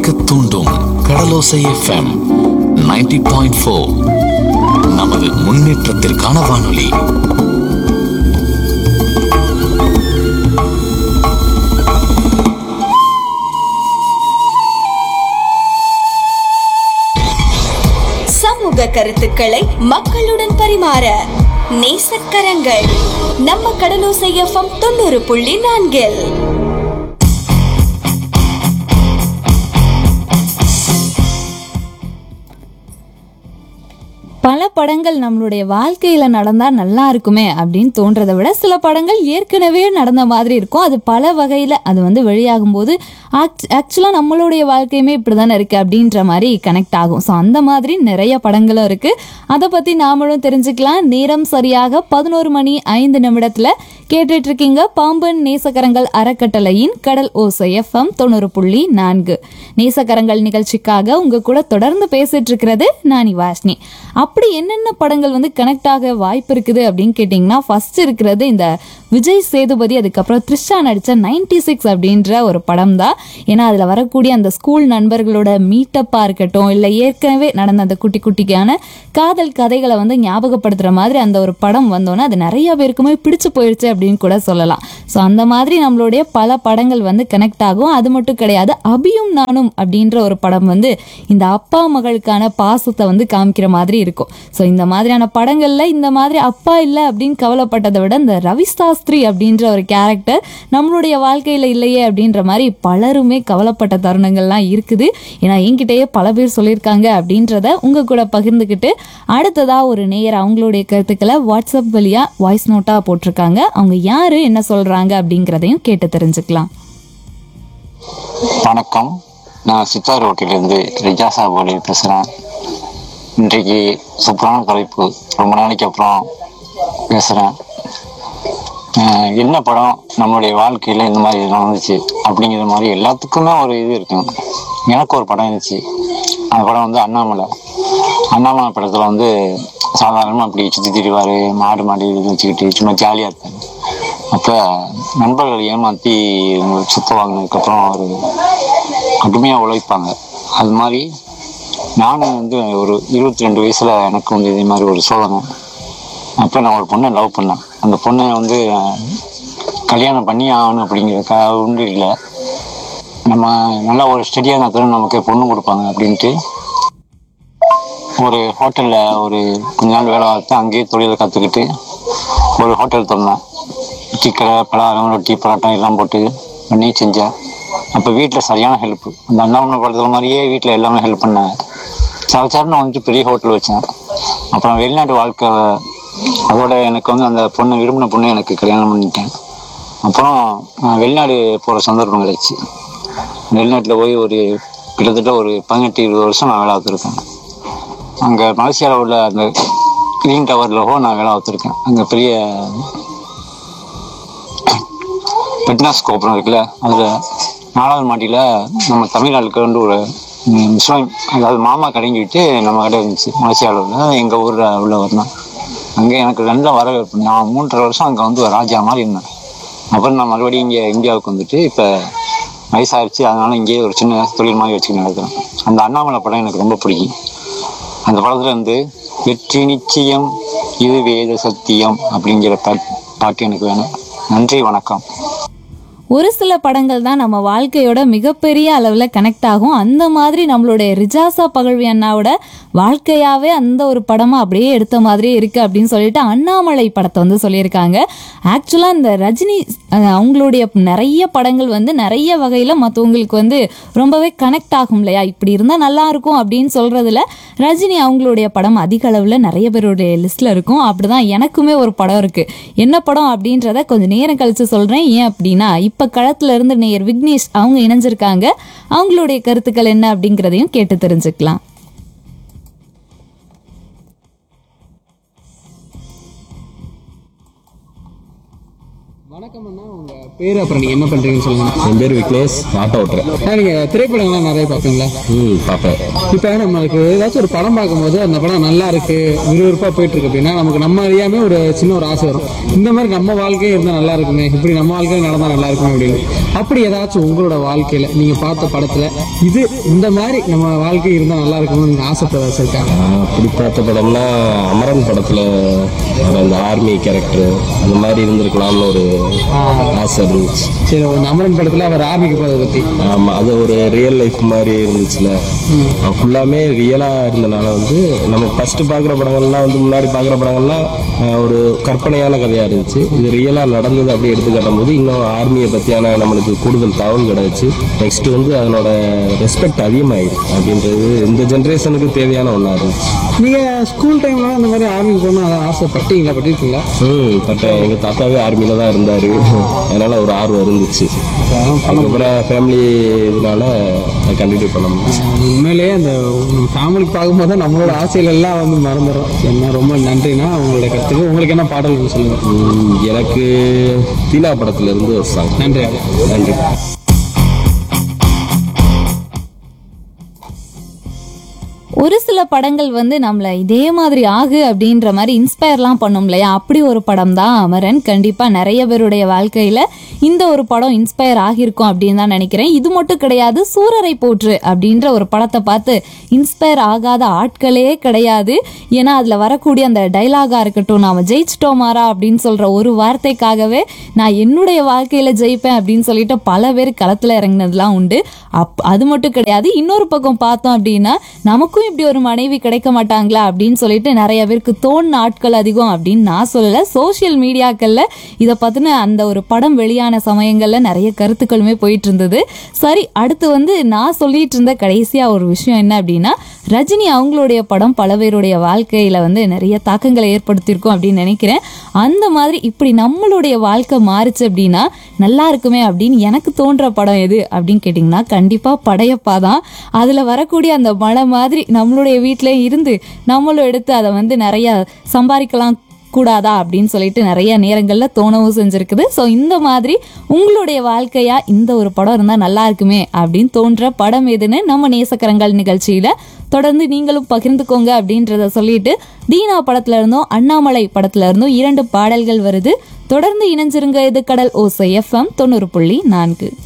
கேட்க தூண்டும் கடலோசை FM 90.4 point four நமது முன்னேற்றத்திற்கான வானொலி சமூக கருத்துக்களை மக்களுடன் பரிமாற நேசக்கரங்கள் நம்ம கடலோசை எஃப்எம் தொண்ணூறு புள்ளி நான்கில் பல படங்கள் நம்மளுடைய வாழ்க்கையில நடந்தா நல்லா இருக்குமே அப்படின்னு தோன்றதை விட சில படங்கள் ஏற்கனவே நடந்த மாதிரி இருக்கும் அது பல வகையில அது வந்து வெளியாகும் போது ஆக்சுவலா நம்மளுடைய வாழ்க்கையுமே இப்படிதானே இருக்கு அப்படின்ற மாதிரி கனெக்ட் ஆகும் ஸோ அந்த மாதிரி நிறைய படங்களும் இருக்கு அதை பத்தி நாமளும் தெரிஞ்சுக்கலாம் நேரம் சரியாக பதினோரு மணி ஐந்து நிமிடத்துல கேட்டுட்டு இருக்கீங்க பாம்பன் நேசக்கரங்கள் அறக்கட்டளையின் கடல் ஓசை எஃப்எம் தொண்ணூறு புள்ளி நான்கு நேசக்கரங்கள் நிகழ்ச்சிக்காக உங்க கூட தொடர்ந்து பேசிட்டு இருக்கிறது நானி வாஷ்னி அப்படி என்னென்ன படங்கள் வந்து கனெக்ட் ஆக வாய்ப்பு இருக்குது அப்படின்னு கேட்டிங்கன்னா ஃபர்ஸ்ட் இருக்கிறது இந்த விஜய் சேதுபதி அதுக்கப்புறம் த்ரிஷா நடித்த நைன்டி சிக்ஸ் அப்படின்ற ஒரு படம் தான் ஏன்னா அதில் வரக்கூடிய அந்த ஸ்கூல் நண்பர்களோட மீட்டப்பாக இருக்கட்டும் இல்லை ஏற்கனவே நடந்த அந்த குட்டி குட்டிக்கான காதல் கதைகளை வந்து ஞாபகப்படுத்துகிற மாதிரி அந்த ஒரு படம் வந்தோன்னே அது நிறைய பேருக்குமே பிடிச்சு போயிடுச்சு அப்படின்னு கூட சொல்லலாம் ஸோ அந்த மாதிரி நம்மளுடைய பல படங்கள் வந்து கனெக்ட் ஆகும் அது மட்டும் கிடையாது அபியும் நானும் அப்படின்ற ஒரு படம் வந்து இந்த அப்பா மகளுக்கான பாசத்தை வந்து காமிக்கிற மாதிரி இருக்கும் ஸோ இந்த மாதிரியான படங்கள்ல இந்த மாதிரி அப்பா இல்லை அப்படின்னு கவலைப்பட்டதை விட இந்த ரவி சாஸ்திரி அப்படின்ற ஒரு கேரக்டர் நம்மளுடைய வாழ்க்கையில இல்லையே அப்படின்ற மாதிரி பலருமே கவலைப்பட்ட தருணங்கள்லாம் இருக்குது ஏன்னா என்கிட்டயே பல பேர் சொல்லியிருக்காங்க அப்படின்றத உங்க கூட பகிர்ந்துக்கிட்டு அடுத்ததா ஒரு நேயர் அவங்களுடைய கருத்துக்களை வாட்ஸ்அப் வழியா வாய்ஸ் நோட்டா போட்டிருக்காங்க அவங்க யாரு என்ன சொல்றாங்க அப்படிங்கிறதையும் கேட்டு தெரிஞ்சுக்கலாம் வணக்கம் நான் சித்தார் ரோட்டிலிருந்து ரிஜாசா போலி பேசுகிறேன் இன்றைக்கு சூப்பரான தலைப்பு ரொம்ப நாளைக்கு அப்புறம் பேசுகிறேன் என்ன படம் நம்மளுடைய வாழ்க்கையில் இந்த மாதிரி நடந்துச்சு அப்படிங்கிற மாதிரி எல்லாத்துக்குமே ஒரு இது இருக்கும் எனக்கு ஒரு படம் இருந்துச்சு அந்த படம் வந்து அண்ணாமலை அண்ணாமலை படத்தில் வந்து சாதாரணமாக அப்படி சுற்றி திரிவார் மாடு மாடு இது வச்சுக்கிட்டு சும்மா ஜாலியாக இருப்பார் அப்போ நண்பர்கள் ஏமாற்றி சுத்த வாங்கினதுக்கப்புறம் அவர் கடுமையாக உழைப்பாங்க அது மாதிரி நானும் வந்து ஒரு இருபத்தி ரெண்டு வயசில் எனக்கு வந்து இதே மாதிரி ஒரு சோதனை அப்போ நான் ஒரு பொண்ணை லவ் பண்ணேன் அந்த பொண்ணை வந்து அஹ், கல்யாணம் பண்ணி ஆகணும் அப்படிங்கிறதுக்காக உண்டு இல்லை நம்ம நல்லா ஒரு ஸ்டடியாக இருந்தால் நமக்கு பொண்ணு கொடுப்பாங்க அப்படின்ட்டு ஒரு ஹோட்டலில் ஒரு கொஞ்ச நாள் வேலை பார்த்து அங்கேயே தொழிலை கற்றுக்கிட்டு ஒரு ஹோட்டல் திறந்தேன் சிக்கரை பலகாரம் ரொட்டி பரோட்டா எல்லாம் போட்டு பண்ணி செஞ்சேன் அப்போ வீட்டில் சரியான ஹெல்ப் அந்த அண்ணாமலை படத்துல மாதிரியே வீட்டில் எல்லாமே ஹெல்ப் பண்ணேன் சரச்சாரன்னு வந்துட்டு பெரிய ஹோட்டல் வச்சேன் அப்புறம் வெளிநாட்டு வாழ்க்கை அதோட எனக்கு வந்து அந்த பொண்ணு விரும்பின பொண்ணு எனக்கு கல்யாணம் பண்ணிட்டேன் அப்புறம் நான் வெளிநாடு போகிற சந்தர்ப்பம் கிடைச்சு வெளிநாட்டில் போய் ஒரு கிட்டத்தட்ட ஒரு பதினெட்டு இருபது வருஷம் நான் வேலை பார்த்துருக்கேன் அங்கே மலேசியாவில் உள்ள அந்த கிரீன் டவரில் நான் வேலை பார்த்துருக்கேன் அங்கே பெரிய பெட்னாஸ் கோபுரம் இருக்குல்ல அதில் நாலாவது மாட்டியில் நம்ம தமிழ்நாட்டுக்கு வந்து ஒரு ம், முஸ்லிம் அதாவது மாமா கடைங்கிட்டு நம்ம கடை இருந்துச்சு மலேசியாவில் உள்ள எங்கள் ஊரில் உள்ள வரணும் அங்கே எனக்கு நல்ல வரவேற்பு நான் மூன்றரை வருஷம் அங்கே வந்து ஒரு ராஜா மாதிரி இருந்தேன் அப்புறம் நான் மறுபடியும் இங்கே இந்தியாவுக்கு வந்துட்டு இப்போ வயசாகிடுச்சு அதனால இங்கேயே ஒரு சின்ன தொழில் மாதிரி வச்சுக்கிட்டு நடக்கிறேன் அந்த அண்ணாமலை படம் எனக்கு ரொம்ப பிடிக்கும் அந்த படத்துல இருந்து வெற்றி நிச்சயம் இது வேத சத்தியம் அப்படிங்கிற பாட்- பாட்டு எனக்கு வேணும் நன்றி வணக்கம் ஒரு சில படங்கள் தான் நம்ம வாழ்க்கையோட மிகப்பெரிய அளவில் கனெக்ட் ஆகும் அந்த மாதிரி நம்மளுடைய ரிஜாசா பகழ்வி அண்ணாவோட வாழ்க்கையாவே அந்த ஒரு படமா அப்படியே எடுத்த மாதிரி இருக்கு அப்படின்னு சொல்லிட்டு அண்ணாமலை படத்தை வந்து சொல்லியிருக்காங்க ஆக்சுவலா இந்த ரஜினி அஹ், அவங்களுடைய நிறைய படங்கள் வந்து நிறைய வகையில மற்றவங்களுக்கு வந்து ரொம்பவே கனெக்ட் ஆகும் இல்லையா இப்படி இருந்தா நல்லா இருக்கும் அப்படின்னு சொல்றதுல ரஜினி அவங்களுடைய படம் அதிக அளவில் நிறைய பேருடைய லிஸ்ட்ல இருக்கும் அப்படிதான் எனக்குமே ஒரு படம் இருக்கு என்ன படம் அப்படின்றத கொஞ்சம் நேரம் கழிச்சு சொல்றேன் ஏன் அப்படின்னா இப்ப களத்துல இருந்து நேயர் விக்னேஷ் அவங்க இணைஞ்சிருக்காங்க அவங்களுடைய கருத்துக்கள் என்ன அப்படிங்கிறதையும் கேட்டு தெரிஞ்சுக்கலாம் வணக்கம் அண்ணா உங்கள் பேர் அப்புறம் நீங்க என்ன பண்றீங்கன்னு சொல்லுங்க என் பேர் விக்னேஷ் ஆட்டோ ஓட்டுறேன் ஆனா, நீங்க திரைப்படங்கள்லாம் நிறைய பார்ப்பீங்களா ம் பார்ப்பேன் இப்போ நம்மளுக்கு ஏதாச்சும் ஒரு படம் பார்க்கும்போது அந்த படம் நல்லா இருக்கு விறுவிறுப்பா போயிட்டு இருக்கு அப்படின்னா நமக்கு நம்ம அறியாம ஒரு சின்ன ஒரு ஆசை வரும் இந்த மாதிரி நம்ம வாழ்க்கையே இருந்தா நல்லா இருக்குமே இப்படி நம்ம வாழ்க்கையில நடந்தா நல்லா இருக்குமே அப்படின்னு அப்படி ஏதாச்சும் உங்களோட வாழ்க்கையில நீங்க பார்த்த படத்துல இது இந்த மாதிரி நம்ம வாழ்க்கை இருந்தா நல்லா இருக்கும்னு நீங்க ஆசைப்படுறதா இருக்காங்க நான் அப்படி பார்த்த படம்னா அமரன் படத்தில் அந்த ஆர்மி கேரக்டர் அந்த மாதிரி இருந்திருக்கலாம்னு ஒரு ஆசை இருந்துச்சு சரி ஒரு அமரன் படத்துல அவர் ஆர்மிக்கு போறதை பத்தி ஆமாம் அது ஒரு ரியல் லைஃப் மாதிரி இருந்துச்சுல ஃபுல்லாமே ரியலாக இருந்தனால வந்து நம்ம ஃபர்ஸ்ட் பார்க்குற படங்கள்லாம் வந்து முன்னாடி பார்க்குற படங்கள்லாம் அஹ், ஒரு கற்பனையான கதையாக இருந்துச்சு இது ரியலாக நடந்தது அப்படி எடுத்து காட்டும் போது இன்னும் ஆர்மியை பற்றியான நம்மளுக்கு கூடுதல் தகவல் கிடைச்சு நெக்ஸ்ட் வந்து அதனோட ரெஸ்பெக்ட் அதிகமாயிடும் அப்படின்றது இந்த ஜென்ரேஷனுக்கு தேவையான ஒன்றா இருந்துச்சு நீங்க ஸ்கூல் டைம்ல இந்த மாதிரி ஆர்மிக்கு போகணும் அதை ஆசைப்பட்டீங்களா பட்டிருக்கீங்களா ம் பட் எங்கள் தாத்தாவே ஆர்மியில் தான் இருந்தார் அதனால் ஒரு ஆர்வம் இருந்துச்சு அதுக்கப்புறம் ஃபேமிலி இதனால கண்டினியூ பண்ண முடியும் உண்மையிலேயே அந்த ஃபேமிலிக்கு பார்க்கும்போது தான் நம்மளோட ஆசைகள் எல்லாம் வந்து மறந்துடும் என்ன ரொம்ப நன்றினா உங்களோட கருத்துக்கு உங்களுக்கு என்ன பாடல் சொல்லுங்க ம், எனக்கு தீனா படத்துல இருந்து ஒரு சாங் நன்றி நன்றி ஒரு சில படங்கள் வந்து நம்மள இதே மாதிரி ஆகு அப்படின்ற மாதிரி இன்ஸ்பயர்லாம் பண்ணும் இல்லையா அப்படி ஒரு படம் தான் அமரன் கண்டிப்பா நிறைய பேருடைய வாழ்க்கையில இந்த ஒரு படம் இன்ஸ்பயர் ஆகியிருக்கும் அப்படின்னு தான் நினைக்கிறேன் இது மட்டும் கிடையாது சூரரை போற்று அப்படின்ற ஒரு படத்தை பார்த்து இன்ஸ்பயர் ஆகாத ஆட்களே கிடையாது ஏன்னா அதுல வரக்கூடிய அந்த டைலாகா இருக்கட்டும் நாம ஜெயிச்சிட்டோமாரா அப்படின்னு சொல்ற ஒரு வார்த்தைக்காகவே நான் என்னுடைய வாழ்க்கையில ஜெயிப்பேன் அப்படின்னு சொல்லிட்டு பல பேர் களத்துல இறங்கினதுலாம் உண்டு அப் அது மட்டும் கிடையாது இன்னொரு பக்கம் பார்த்தோம் அப்படின்னா நமக்கும் இப்படி ஒரு மனைவி கிடைக்க மாட்டாங்களா அப்படின்னு சொல்லிட்டு நிறைய பேருக்கு தோணுன ஆட்கள் அதிகம் அப்படின்னு நான் சொல்லல சோஷியல் மீடியாக்கள்ல இதை பத்தின அந்த ஒரு படம் வெளியான சமயங்கள்ல நிறைய கருத்துக்களுமே போயிட்டு இருந்தது சரி அடுத்து வந்து நான் சொல்லிட்டு இருந்த கடைசியா ஒரு விஷயம் என்ன அப்படின்னா ரஜினி அவங்களுடைய படம் பல பேருடைய வாழ்க்கையில வந்து நிறைய தாக்கங்களை ஏற்படுத்தியிருக்கும் அப்படின்னு நினைக்கிறேன் அந்த மாதிரி இப்படி நம்மளுடைய வாழ்க்கை மாறுச்சு அப்படின்னா நல்லா இருக்குமே அப்படின்னு எனக்கு தோன்ற படம் எது அப்படின்னு கேட்டிங்கன்னா கண்டிப்பா படையப்பா தான் அதுல வரக்கூடிய அந்த மழை மாதிரி நம்மளுடைய வீட்டிலே இருந்து நம்மளும் எடுத்து அதை வந்து நிறைய சம்பாதிக்கலாம் கூடாதா அப்படின்னு சொல்லிட்டு நிறைய நேரங்களில் தோணவும் செஞ்சிருக்குது ஸோ இந்த மாதிரி உங்களுடைய வாழ்க்கையா இந்த ஒரு படம் இருந்தால் நல்லா இருக்குமே அப்படின்னு தோன்ற படம் எதுன்னு நம்ம நேசக்கரங்கள் நிகழ்ச்சியில தொடர்ந்து நீங்களும் பகிர்ந்துக்கோங்க அப்படின்றத சொல்லிட்டு தீனா படத்துல இருந்தும் அண்ணாமலை படத்துல இருந்தும் இரண்டு பாடல்கள் வருது தொடர்ந்து இணைஞ்சிருங்க இது கடல் ஓசை எஃப்எம் தொண்ணூறு புள்ளி நான்கு